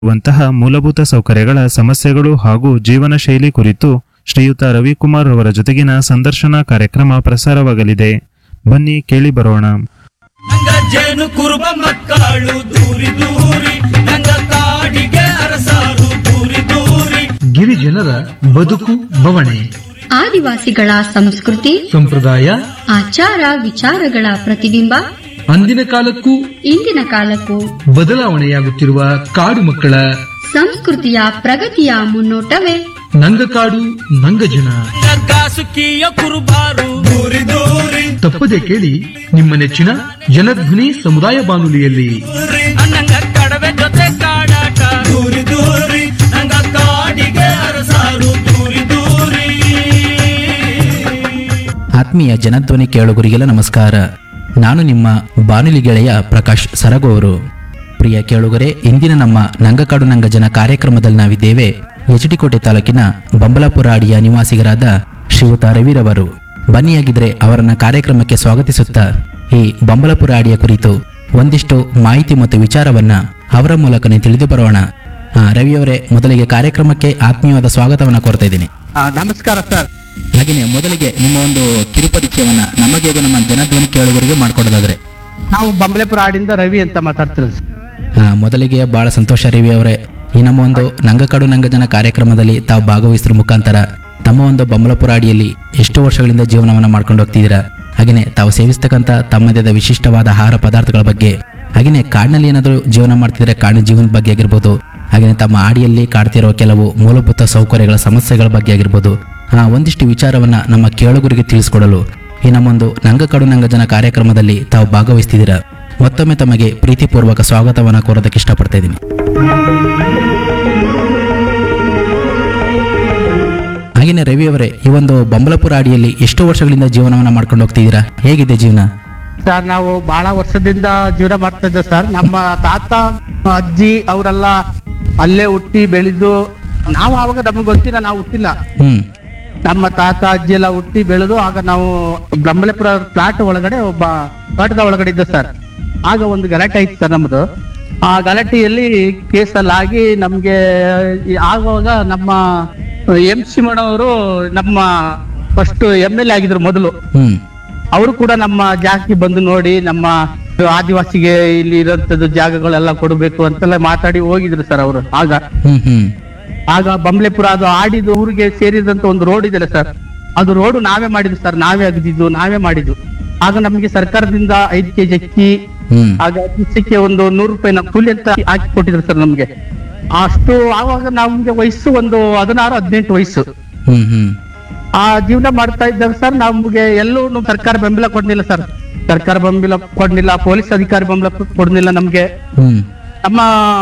ವಂತಹ ಮೂಲಭೂತ ಸೌಕರ್ಯಗಳ ಸಮಸ್ಯೆಗಳು ಹಾಗೂ ಜೀವನ ಶೈಲಿ ಕುರಿತು ಶ್ರೀಯುತ ರವಿಕುಮಾರ್ ಅವರ ಜೊತೆಗಿನ ಸಂದರ್ಶನ ಕಾರ್ಯಕ್ರಮ ಪ್ರಸಾರವಾಗಲಿದೆ ಬನ್ನಿ ಕೇಳಿ ಬರೋಣ ನಂಗ ಜೇನು ಕುರುಬ ಮಕ್ಕಳು ದೂರಿ ದೂರಿ ನಂಗ ಕಾಡಿಗೆ ಅರಸಾರು ದೂರಿ ದೂರಿ ಗಿರಿಜನರ ಬದುಕು ಬವಣೆ ಆದಿವಾಸಿಗಳ ಸಂಸ್ಕೃತಿ ಸಂಪ್ರದಾಯ ಆಚಾರ ವಿಚಾರಗಳ ಪ್ರತಿಬಿಂಬ ಅಂದಿನ ಕಾಲಕ್ಕೂ ಇಂದಿನ ಕಾಲಕ್ಕೂ ಬದಲಾವಣೆಯಾಗುತ್ತಿರುವ ಕಾಡು ಮಕ್ಕಳ ಸಂಸ್ಕೃತಿಯ ಪ್ರಗತಿಯ ಮುನ್ನೋಟವೇ ನಂಗಕಾಡು ನಂಗಜನ ನಂಗ ಸುಖಿಯ ಕುರುಬಾರು ದೂರಿ ದೂರಿ ತಪ್ಪದೆ ಕೇಳಿ ನಿಮ್ಮ ನೆಚ್ಚಿನ ಜನಧ್ವನಿ ಸಮುದಾಯ ಬಾನುಲಿಯಲ್ಲಿ ದೂರಿ ನಂಗ ಕಡವೆ ಜೊತೆ ಕಾಡಾಟ ದೂರಿ ದೂರಿ ನಂಗ ಕಾಡಿಗೆ ಅರಸಾರು ದೂರಿ ದೂರಿ ಆತ್ಮೀಯ ಜನಧ್ವನಿ ಕೇಳುಗರಿಗೆಲ್ಲ ನಮಸ್ಕಾರ ನಾನು ನಿಮ್ಮ ಬಾನುಲಿ ಗೆಳೆಯ ಪ್ರಕಾಶ್ ಸರಗೂರು ಪ್ರಿಯ ಕೇಳುಗರೆ ಇಂದಿನ ನಮ್ಮ ನಂಗಕಾಡು ನಂಗ ಜನ ಕಾರ್ಯಕ್ರಮದಲ್ಲಿ ನಾವಿದ್ದೇವೆ ಎಚ್ ಡಿ ಕೋಟೆ ತಾಲೂಕಿನ ಬಂಬಲಾಪುರ ಅಡಿಯ ನಿವಾಸಿಗರಾದ ಶ್ರೀಯುತ ರವಿರವರು ಬನ್ನಿಯಾಗಿದ್ರೆ ಅವರನ್ನ ಕಾರ್ಯಕ್ರಮಕ್ಕೆ ಸ್ವಾಗತಿಸುತ್ತಾ ಈ ಬಂಬಲಾಪುರ ಅಡಿಯ ಕುರಿತು ಒಂದಿಷ್ಟು ಮಾಹಿತಿ ಮತ್ತು ವಿಚಾರವನ್ನ ಅವರ ಮೂಲಕನೇ ತಿಳಿದು ಬರೋಣ ಆ, ರವಿಯವರೇ ಮೊದಲಿಗೆ ಕಾರ್ಯಕ್ರಮಕ್ಕೆ ಆತ್ಮೀಯವಾದ ಸ್ವಾಗತವನ್ನ ಕೋರ್ತಾ ಇದ್ದೀನಿ ಆ, ನಮಸ್ಕಾರ ಸರ್ ಹಾಗೆಯೇ ಮೊದಲಿಗೆ ನಿಮ್ಮ ಒಂದು ಕಿರುಪರಿಚಯವನ್ನ ನಮಗೆ ಹಾಗೂ ನಮ್ಮ ಜನಧ್ವನಿ ಕೇಳುಗರಿಗೆ ಮಾಡ್ಕೊಡೋದಾದ್ರೆ ನಾವು ಬಂಬಲೆಪುರ ಆಡಿಂದ ರವಿ ಅಂತ ಮಾತಾಡ್ತೀವಿ ಸರ್. ಆ, ಮೊದಲಿಗೆ ಬಹಳ ಸಂತೋಷ ರವಿ ಅವರೇ ಈ ನಮ್ಮ ಒಂದು ನಂಗಕಾಡು ನಂಗಜನ ಕಾರ್ಯಕ್ರಮದಲ್ಲಿ ತಾವು ಭಾಗವಹಿಸಿದ್ರ ಮುಖಾಂತರ ತಮ್ಮ ಒಂದು ಬೊಮ್ಮಲಪುರ ಅಡಿಯಲ್ಲಿ ಎಷ್ಟು ವರ್ಷಗಳಿಂದ ಜೀವನವನ್ನ ಮಾಡ್ಕೊಂಡು ಹೋಗ್ತಿದ್ದೀರಾ ಹಾಗೆಯೇ ತಾವು ಸೇವಿಸ್ತಕ್ಕಂಥ ತಮ್ಮದೇ ಆದ ವಿಶಿಷ್ಟವಾದ ಆಹಾರ ಪದಾರ್ಥಗಳ ಬಗ್ಗೆ ಹಾಗೆಯೇ ಕಾಡಿನಲ್ಲಿ ಏನಾದರೂ ಜೀವನ ಮಾಡ್ತಿದ್ರೆ ಕಾಡಿನ ಜೀವನದ ಬಗ್ಗೆ ಆಗಿರ್ಬೋದು ಹಾಗೆಯೇ ತಮ್ಮ ಆಡಿಯಲ್ಲಿ ಕಾಡ್ತಿರೋ ಕೆಲವು ಮೂಲಭೂತ ಸೌಕರ್ಯಗಳ ಸಮಸ್ಯೆಗಳ ಬಗ್ಗೆ ಆಗಿರ್ಬೋದು ಆ ಒಂದಿಷ್ಟು ವಿಚಾರವನ್ನ ನಮ್ಮ ಕೇಳುಗರಿಗೆ ತಿಳಿಸ್ಕೊಡಲು ಈ ನಮ್ಮೊಂದು ನಂಗಕಾಡು ನಂಗಜನ ಕಾರ್ಯಕ್ರಮದಲ್ಲಿ ತಾವು ಭಾಗವಹಿಸ್ತಿದ್ದೀರಾ ಮತ್ತೊಮ್ಮೆ ತಮಗೆ ಪ್ರೀತಿಪೂರ್ವಕ ಸ್ವಾಗತವನ್ನ ಕೋರೋದಕ್ಕೆ ಇಷ್ಟಪಡ್ತಾ ಇದ್ದೀನಿ ಹಾಗೆಯೇ ರವಿ ಅವರೇ ಈ ಒಂದು ಬಂಬಲಪುರ ಅಡಿಯಲ್ಲಿ ಎಷ್ಟು ವರ್ಷಗಳಿಂದ ಜೀವನವನ್ನ ಮಾಡ್ಕೊಂಡು ಹೋಗ್ತಿದ್ದೀರಾ ಹೇಗಿದೆ ಜೀವನ ಸರ್ ನಾವು ಬಹಳ ವರ್ಷದಿಂದ ಜೀವನ ಮಾಡ್ತಾ ಇದ್ದೇವೆ ಸರ್ ನಮ್ಮ ತಾತ ಅಜ್ಜಿ ಅವರೆಲ್ಲ ಅಲ್ಲೇ ಹುಟ್ಟಿ ಬೆಳೆದು ನಾವು ಆವಾಗ ನಮಗೆ ಗೊತ್ತಿಲ್ಲ ನಾವು ಹುಟ್ಟಿಲ್ಲ ಹ್ಮ್ ನಮ್ಮ ತಾತ ಅಜ್ಜಿ ಎಲ್ಲ ಹುಟ್ಟಿ ಬೆಳೆದು ಆಗ ನಾವು ಬಂಬಲೆಪುರ ಫ್ಲಾಟ್ ಒಳಗಡೆ ಒಬ್ಬ ತೋಟದ ಒಳಗಡೆ ಇದ್ದ ಸರ್ ಆಗ ಒಂದು ಗಲಾಟೆ ಆಯ್ತು ಸರ್ ನಮ್ದು ಆ ಗಲಾಟೆಯಲ್ಲಿ ಕೇಸಲ್ಲಿ ಆಗಿ ನಮ್ಗೆ ಈ ಆಗುವಾಗ ನಮ್ಮ ಎಂ ಶಿವಣ್ಣವರು ನಮ್ಮ ಫಸ್ಟ್ ಎಂ ಎಲ್ ಎ ಆಗಿದ್ರು ಮೊದಲು ಹ್ಮ್ ಅವರು ಕೂಡ ನಮ್ಮ ಜಾಗಕ್ಕೆ ಬಂದು ನೋಡಿ ನಮ್ಮ ಆದಿವಾಸಿಗೆ ಇಲ್ಲಿ ಇರೋಂಥದ್ದು ಜಾಗಗಳೆಲ್ಲ ಕೊಡಬೇಕು ಅಂತೆಲ್ಲ ಮಾತಾಡಿ ಹೋಗಿದ್ರು ಸರ್ ಅವರು ಆಗ ಹ್ಮ್ ಹ್ಮ್ ಆಗ ಬಂಬ್ಲೆಪುರ ಅದು ಆಡಿದ ಊರಿಗೆ ಸೇರಿದಂತ ಒಂದು ರೋಡ್ ಇದೆಯಲ್ಲ ಸರ್ ಅದು ರೋಡ್ ನಾವೇ ಮಾಡಿದ್ವಿ ಸರ್ ನಾವೇ ಅಗದಿದ್ದು ನಾವೇ ಮಾಡಿದ್ದು ಆಗ ನಮಗೆ ಸರ್ಕಾರದಿಂದ ಐದು ಕೆಜಿ ಅಕ್ಕಿ ಹ್ಮ್ ಆಗ ದಿವಸಕ್ಕೆ ಒಂದು ನೂರು ರೂಪಾಯಿ ನಾವು ಕೂಲಿ ಅಂತ ಹಾಕಿ ಕೊಟ್ಟಿದ್ರು ಸರ್ ನಮ್ಗೆ ಅಷ್ಟು ಆವಾಗ ನಮ್ಗೆ ವಯಸ್ಸು ಒಂದು ಹದಿನಾರು ಹದಿನೆಂಟು ವಯಸ್ಸು ಹ್ಮ್ ಹ್ಮ್ ಆ ಜೀವನ ಮಾಡ್ತಾ ಇದ್ದಾಗ ಸರ್ ನಮ್ಗೆ ಎಲ್ಲೂ ನಮ್ ಸರ್ಕಾರ ಬೆಂಬಲ ಕೊಡ್ಲಿಲ್ಲ ಸರ್ ಸರ್ಕಾರ ಬೆಂಬಲ ಕೊಡ್ಲಿಲ್ಲ ಪೊಲೀಸ್ ಅಧಿಕಾರಿ ಬೆಂಬಲ ಕೊಡ್ಲಿಲ್ಲ ನಮ್ಗೆ ಹ್ಮ್ ನಮ್ಮ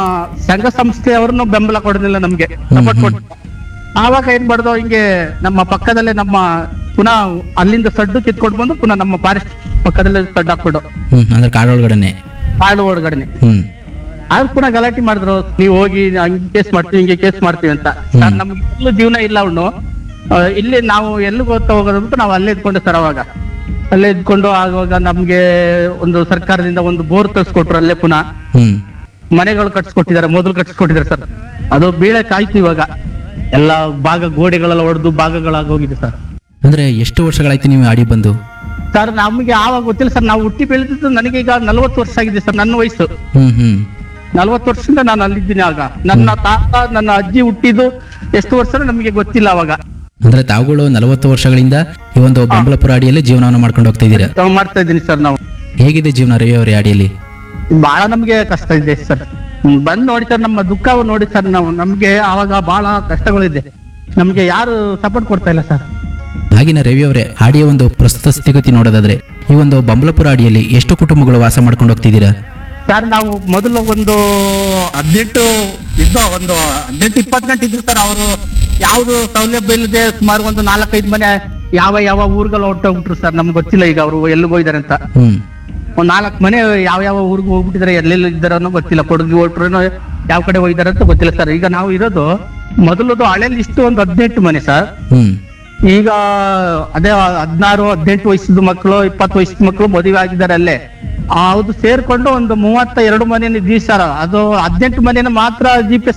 ಸಂಘ ಸಂಸ್ಥೆಯವ್ರನ್ನು ಬೆಂಬಲ ಕೊಡಲಿಲ್ಲ ನಮ್ಗೆ ಸಪೋರ್ಟ್ ಕೊಡ್ ಆವಾಗ ಏನ್ ಮಾಡ್ದೋ ಹಿಂಗೆ ನಮ್ಮ ಪಕ್ಕದಲ್ಲೇ ನಮ್ಮ ಪುನಃ ಅಲ್ಲಿಂದ ಸಡ್ಡು ಕಿತ್ಕೊಂಡು ಬಂದು ಪುನಃ ನಮ್ಮ ಫಾರೆಸ್ಟ್ ಪಕ್ಕದಲ್ಲೇ ಸಡ್ಡು ಹಾಕ್ಬಿಡು ಹ್ಮ್ ಅಂದ್ರೆ ಕಾಡೊಳಗಡೆನೆ ಕಾಡು ಒಳಗಡೆನೆ ಹ್ಮ್ ಆಗ ಪುನಃ ಗಲಾಟೆ ಮಾಡಿದ್ರು ನೀವು ಹೋಗಿ ಹಂಗೆ ಕೇಸ್ ಮಾಡ್ತೀವಿ ಹಿಂಗೆ ಕೇಸ್ ಮಾಡ್ತೀವಿ ಅಂತ ಸರ್ ನಮ್ಗೆ ಎಲ್ಲೂ ಜೀವನ ಇಲ್ಲ ಅವನು ಇಲ್ಲಿ ನಾವು ಎಲ್ಲಿಗೆ ಹೋಗ್ತಾ ಹೋಗೋದು ಅಂತ ನಾವು ಅಲ್ಲೇ ಇದ್ಕೊಂಡೆ ಸರ್ ಅವಾಗ ಅಲ್ಲೇ ಇದ್ಕೊಂಡು ಆಗುವಾಗ ನಮ್ಗೆ ಒಂದು ಸರ್ಕಾರದಿಂದ ಒಂದು ಬೋರ್ ತರಿಸ್ಕೊಟ್ರು ಅಲ್ಲೇ ಪುನಃ ಹ್ಮ್ ಮನೆಗಳು ಕಟ್ಸ್ಕೊಟ್ಟಿದ್ದಾರೆ ಮೊದಲು ಕಟ್ಸ್ಕೊಟ್ಟಿದ್ದಾರೆ ಸರ್ ಅದು ಬೀಳಕ್ ಆಯ್ತು ಇವಾಗ ಎಲ್ಲ ಭಾಗ ಗೋಡೆಗಳೆಲ್ಲ ಹೊಡೆದು ಭಾಗಗಳಾಗಿ ಹೋಗಿದೆ ಸರ್ ಅಂದ್ರೆ ಎಷ್ಟು ವರ್ಷಗಳಾಯ್ತು ನೀವು ಆಡಿ ಬಂದು ಸರ್ ನಮಗೆ ಆವಾಗ ಗೊತ್ತಿಲ್ಲ ಸರ್ ನಾವು ಹುಟ್ಟಿ ಬೆಳೆದಿದ್ದು ನನಗೆ ಈಗ ನಲವತ್ತು ವರ್ಷ ಆಗಿದೆ ಸರ್ ನನ್ನ ವಯಸ್ಸು ಹ್ಮ್ ಹ್ಮ್ ನಲವತ್ತು ವರ್ಷದಿಂದ ನಾನು ಅಲ್ಲಿದ್ದೀನಿ ಆಗ ನನ್ನ ತಾತ ನನ್ನ ಅಜ್ಜಿ ಹುಟ್ಟಿದ್ದು ಎಷ್ಟು ವರ್ಷ ನಮಗೆ ಗೊತ್ತಿಲ್ಲ ಅವಾಗ ಅಂದ್ರೆ ತಾವುಗಳು ನಲವತ್ತು ವರ್ಷಗಳಿಂದ ಈ ಒಂದು ಬಂಬಲಪುರ ಅಡಿಯಲ್ಲಿ ಜೀವನವನ್ನು ಮಾಡ್ಕೊಂಡು ಹೋಗ್ತಾ ಇದ್ದೀರಾ ತಾವು ಮಾಡ್ತಾ ಇದ್ದೀನಿ ಸರ್ ನಾವು ಹೇಗಿದೆ ಜೀವನ ರವಿ ಅವರೇ ಅಡಿಯಲ್ಲಿ ಬಹಳ ನಮ್ಗೆ ಕಷ್ಟ ಇದೆ ಸರ್ ಹ್ಮ್, ಬಂದ್ ನೋಡಿ ಸರ್ ನಮ್ಮ ದುಃಖ ನೋಡಿ ಸರ್ ನಾವು ನಮ್ಗೆ ಆವಾಗ ಬಹಳ ಕಷ್ಟಗಳಿದೆ ನಮ್ಗೆ ಯಾರು ಸಪೋರ್ಟ್ ಕೊಡ್ತಾ ಇಲ್ಲ ಸರ್ ಹಾಗೆಯೇ ರವಿ ಅವರೇ ಆಡಿಯ ಒಂದು ಪ್ರಸ್ತುತ ಸ್ಥಿತಿಗತಿ ನೋಡೋದಾದ್ರೆ ಈ ಒಂದು ಬಂಬಲಪುರ ಅಡಿಯಲ್ಲಿ ಎಷ್ಟು ಕುಟುಂಬಗಳು ವಾಸ ಮಾಡ್ಕೊಂಡು ಹೋಗ್ತಿದ್ದೀರಾ ಸರ್ ನಾವು ಮೊದಲು ಒಂದು ಹದಿನೆಂಟು ಇದ್ದೋ ಒಂದು ಹದಿನೆಂಟು ಇಪ್ಪತ್ತು ಗಂಟೆ ಇದ್ರು ಸರ್ ಅವರು ಯಾವ್ದು ಸೌಲಭ್ಯ ಇಲ್ಲದೆ ಸುಮಾರು ಒಂದು ನಾಲ್ಕೈದು ಮನೆ ಯಾವ ಯಾವ ಊರುಗಳು ಹೊಟ್ಟೋಗ್ಬಿಟ್ರು ಸರ್ ನಮ್ಗೆ ಗೊತ್ತಿಲ್ಲ ಈಗ ಅವರು ಎಲ್ಲಿಗೆ ಹೋಗಿದ್ದಾರೆ ಅಂತ ಹ್ಮ್ ಒಂದ್ ನಾಲ್ಕು ಮನೆ ಯಾವ ಯಾವ ಊರಿಗೆ ಹೋಗ್ಬಿಟ್ಟಿದ್ದಾರೆ ಎಲ್ಲೆಲ್ಲಿ ಇದ್ದಾರೋ ಅನ್ನೋ ಗೊತ್ತಿಲ್ಲ ಕೊಡಗಿ ಹೊಟ್ರು ಯಾವ ಕಡೆ ಹೋಗಿದ್ದಾರೆ ಅಂತ ಗೊತ್ತಿಲ್ಲ ಸರ್ ಈಗ ನಾವು ಇರೋದು ಮೊದಲದು ಹಳೆಯಲ್ಲಿ ಇಷ್ಟು ಒಂದು ಹದಿನೆಂಟು ಮನೆ ಸರ್ ಹ್ಮ್ ಈಗ ಅದೇ ಹದಿನಾರು ಹದಿನೆಂಟು ವಯಸ್ಸದ ಮಕ್ಕಳು ಇಪ್ಪತ್ತು ವಯಸ್ಸದ ಮಕ್ಕಳು ಮದುವೆ ಆಗಿದ್ದಾರೆ ಅಲ್ಲೇ ಹೌದು ಸೇರ್ಕೊಂಡು ಒಂದು ಮೂವತ್ತ ಎರಡು ಮನೆ ಇದ್ದೀವಿ ಸರ್ ಅದು ಹದಿನೆಂಟು ಮನೆನ ಮಾತ್ರ ಜಿ ಪಿ